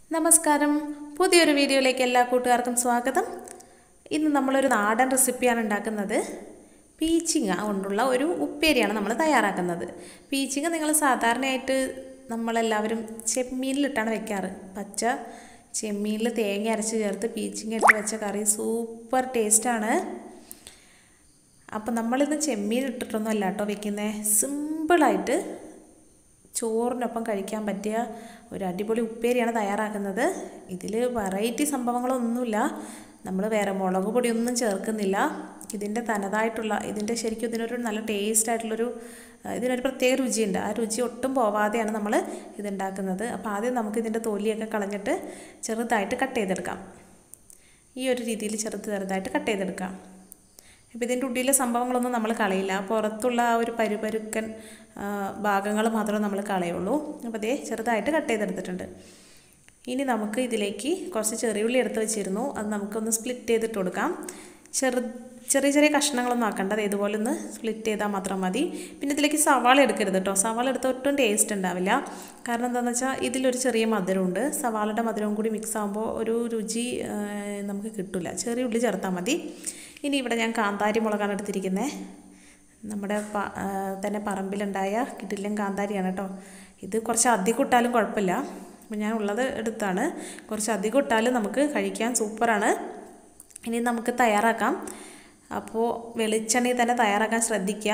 നമസ്കാരം പുതിയൊരു വീഡിയോയിലേക്ക് എല്ലാ കൂട്ടുകാർക്കും സ്വാഗതം ഇന്ന് നമ്മളൊരു നാടൻ റെസിപ്പിയാണ് ഉണ്ടാക്കുന്നത് പീച്ചിങ്ങ കൊണ്ടുള്ള ഒരു ഉപ്പേരിയാണ് നമ്മൾ തയ്യാറാക്കുന്നത് പീച്ചിങ്ങ നിങ്ങൾ സാധാരണയായിട്ട് നമ്മളെല്ലാവരും ചെമ്മീനിലിട്ടാണ് വെക്കാറ് പച്ച ചെമ്മീനിൽ തേങ്ങ അരച്ച് ചേർത്ത് പീച്ചിങ്ങ ഇട്ട് വെച്ച കറി സൂപ്പർ ടേസ്റ്റാണ് അപ്പം നമ്മളിന്ന് ചെമ്മീൻ ഇട്ടിട്ടൊന്നും അല്ല കേട്ടോ വെക്കുന്നത് സിമ്പിളായിട്ട് ചോറിനൊപ്പം കഴിക്കാൻ പറ്റിയ ഒരു അടിപൊളി ഉപ്പേരിയാണ് തയ്യാറാക്കുന്നത് ഇതിൽ വെറൈറ്റി സംഭവങ്ങളൊന്നുമില്ല നമ്മൾ വേറെ മുളക് പൊടിയൊന്നും ചേർക്കുന്നില്ല ഇതിൻ്റെ തനതായിട്ടുള്ള ഇതിൻ്റെ ശരിക്കും ഇതിനൊരു നല്ല ടേസ്റ്റ് ആയിട്ടുള്ളൊരു ഇതിനൊരു പ്രത്യേക രുചിയുണ്ട് ആ രുചി ഒട്ടും പോവാതെയാണ് നമ്മൾ ഇതുണ്ടാക്കുന്നത് അപ്പോൾ ആദ്യം നമുക്ക് ഇതിൻ്റെ തൊലിയൊക്കെ കളഞ്ഞിട്ട് ചെറുതായിട്ട് കട്ട് ചെയ്തെടുക്കാം ഈ ഒരു രീതിയിൽ ചെറുത് ചെറുതായിട്ട് കട്ട് ചെയ്തെടുക്കാം ഇപ്പോൾ ഇതിൻ്റെ ഉള്ളിലെ സംഭവങ്ങളൊന്നും നമ്മൾ കളയില്ല പുറത്തുള്ള ആ ഒരു പരുപരുക്കൻ ഭാഗങ്ങൾ മാത്രമേ നമ്മൾ കളയുള്ളൂ അപ്പോൾ അതേ ചെറുതായിട്ട് കട്ട് ചെയ്തെടുത്തിട്ടുണ്ട് ഇനി നമുക്ക് ഇതിലേക്ക് കുറച്ച് ചെറിയുള്ളി എടുത്ത് വെച്ചിരുന്നു അത് നമുക്കൊന്ന് സ്പ്ലിറ്റ് ചെയ്തിട്ട് കൊടുക്കാം ചെറു ചെറിയ ചെറിയ കഷ്ണങ്ങളൊന്നും ആക്കേണ്ടത് ഇതുപോലെ ഒന്ന് സ്പ്ലിറ്റ് ചെയ്താൽ മാത്രം മതി പിന്നെ ഇതിലേക്ക് സവാള എടുക്കരുത് കേട്ടോ സവാള എടുത്താൽ ഒട്ടും ടേസ്റ്റ് ഉണ്ടാവില്ല കാരണം എന്താണെന്ന് വെച്ചാൽ ഇതിലൊരു ചെറിയ മധുരമുണ്ട് സവാളയുടെ മധുരവും കൂടി മിക്സ് ആകുമ്പോൾ ഒരു രുചി നമുക്ക് കിട്ടില്ല ചെറിയ ഉള്ളി ചേർത്താൽ മതി ഇനി ഇവിടെ ഞാൻ കാന്താരി മുളകാണ് എടുത്തിരിക്കുന്നത് നമ്മുടെ തന്നെ പറമ്പിലുണ്ടായ കിടിലൻ കാന്താരിയാണ് കേട്ടോ ഇത് കുറച്ച് അധികം ഇട്ടാലും കുഴപ്പമില്ല അപ്പം ഞാൻ ഉള്ളത് എടുത്താണ് കുറച്ച് അധികം ഇട്ടാലും നമുക്ക് കഴിക്കാൻ സൂപ്പറാണ് ഇനി നമുക്ക് തയ്യാറാക്കാം അപ്പോൾ വെളിച്ചെണ്ണയിൽ തന്നെ തയ്യാറാക്കാൻ ശ്രദ്ധിക്കുക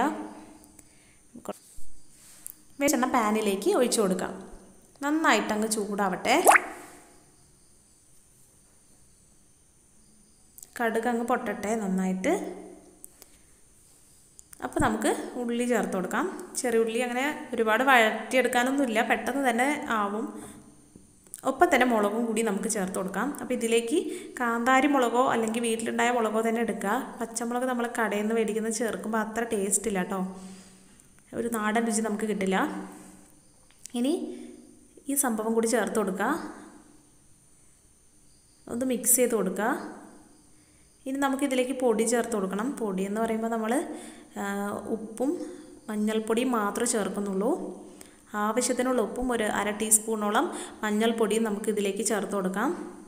വെളിച്ചെണ്ണ പാനിലേക്ക് ഒഴിച്ചു കൊടുക്കാം നന്നായിട്ട് അങ്ങ് ചൂടാവട്ടെ കടുക് അങ്ങ് പൊട്ടട്ടെ നന്നായിട്ട് അപ്പോൾ നമുക്ക് ഉള്ളി ചേർത്ത് കൊടുക്കാം ചെറിയ ഉള്ളി അങ്ങനെ ഒരുപാട് വഴറ്റിയെടുക്കാനൊന്നുമില്ല പെട്ടെന്ന് തന്നെ ആവും ഒപ്പം തന്നെ മുളകും കൂടി നമുക്ക് ചേർത്ത് കൊടുക്കാം അപ്പോൾ ഇതിലേക്ക് കാന്താരി മുളകോ അല്ലെങ്കിൽ വീട്ടിലുണ്ടായ മുളകോ തന്നെ എടുക്കുക പച്ചമുളക് നമ്മൾ കടയിൽ നിന്ന് മേടിക്കുന്നത് ചേർക്കുമ്പോൾ അത്ര ടേസ്റ്റ് ഇല്ല കേട്ടോ ഒരു നാടൻ രുചി നമുക്ക് കിട്ടില്ല ഇനി ഈ സംഭവം കൂടി ചേർത്ത് കൊടുക്കുക ഒന്ന് മിക്സ് ചെയ്ത് കൊടുക്കുക ഇനി നമുക്കിതിലേക്ക് പൊടി ചേർത്ത് കൊടുക്കണം പൊടി എന്ന് പറയുമ്പോൾ നമ്മൾ ഉപ്പും മഞ്ഞൾപ്പൊടിയും മാത്രമേ ചേർക്കുന്നുള്ളൂ ആവശ്യത്തിനുള്ള ഉപ്പും ഒരു അര ടീസ്പൂണോളം മഞ്ഞൾപ്പൊടിയും നമുക്ക് ഇതിലേക്ക് ചേർത്ത് കൊടുക്കാം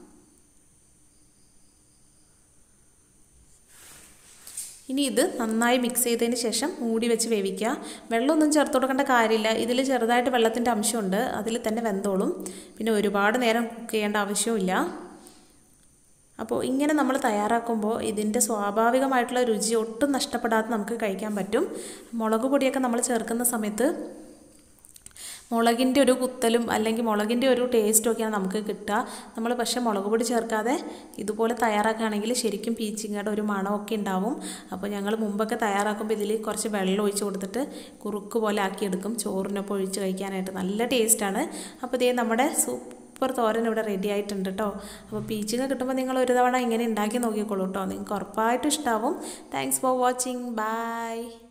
ഇനി ഇത് നന്നായി മിക്സ് ചെയ്തതിന് ശേഷം മൂടി വെച്ച് വേവിക്കുക വെള്ളമൊന്നും ചേർത്ത് കൊടുക്കേണ്ട കാര്യമില്ല ഇതിൽ ചെറുതായിട്ട് വെള്ളത്തിൻ്റെ അംശമുണ്ട് അതിൽ തന്നെ വെന്തോളും പിന്നെ ഒരുപാട് നേരം കുക്ക് ചെയ്യേണ്ട ആവശ്യമില്ല അപ്പോൾ ഇങ്ങനെ നമ്മൾ തയ്യാറാക്കുമ്പോൾ ഇതിൻ്റെ സ്വാഭാവികമായിട്ടുള്ള രുചി ഒട്ടും നഷ്ടപ്പെടാതെ നമുക്ക് കഴിക്കാൻ പറ്റും മുളക് പൊടിയൊക്കെ നമ്മൾ ചേർക്കുന്ന സമയത്ത് മുളകിൻ്റെ ഒരു കുത്തലും അല്ലെങ്കിൽ മുളകിൻ്റെ ഒരു ടേസ്റ്റും ഒക്കെയാണ് നമുക്ക് കിട്ടുക നമ്മൾ പക്ഷേ മുളക് പൊടി ചേർക്കാതെ ഇതുപോലെ തയ്യാറാക്കുകയാണെങ്കിൽ ശരിക്കും പീച്ചിങ്ങയുടെ ഒരു മണമൊക്കെ ഉണ്ടാവും അപ്പോൾ ഞങ്ങൾ മുമ്പൊക്കെ തയ്യാറാക്കുമ്പോൾ ഇതിൽ കുറച്ച് വെള്ളം ഒഴിച്ച് കൊടുത്തിട്ട് കുറുക്ക് പോലെ ആക്കിയെടുക്കും ചോറിനൊപ്പം ഒഴിച്ച് കഴിക്കാനായിട്ട് നല്ല ടേസ്റ്റാണ് അപ്പോൾ ഇതേ നമ്മുടെ സൂപ്പർ തോരൻ ഇവിടെ റെഡി ആയിട്ടുണ്ട് കേട്ടോ അപ്പോൾ പീച്ചിങ്ങ കിട്ടുമ്പോൾ നിങ്ങൾ ഒരു തവണ ഇങ്ങനെ ഉണ്ടാക്കി നോക്കിക്കോളൂ കേട്ടോ നിങ്ങൾക്ക് ഉറപ്പായിട്ടും ഇഷ്ടമാവും താങ്ക്സ് ഫോർ വാച്ചിങ് ബൈ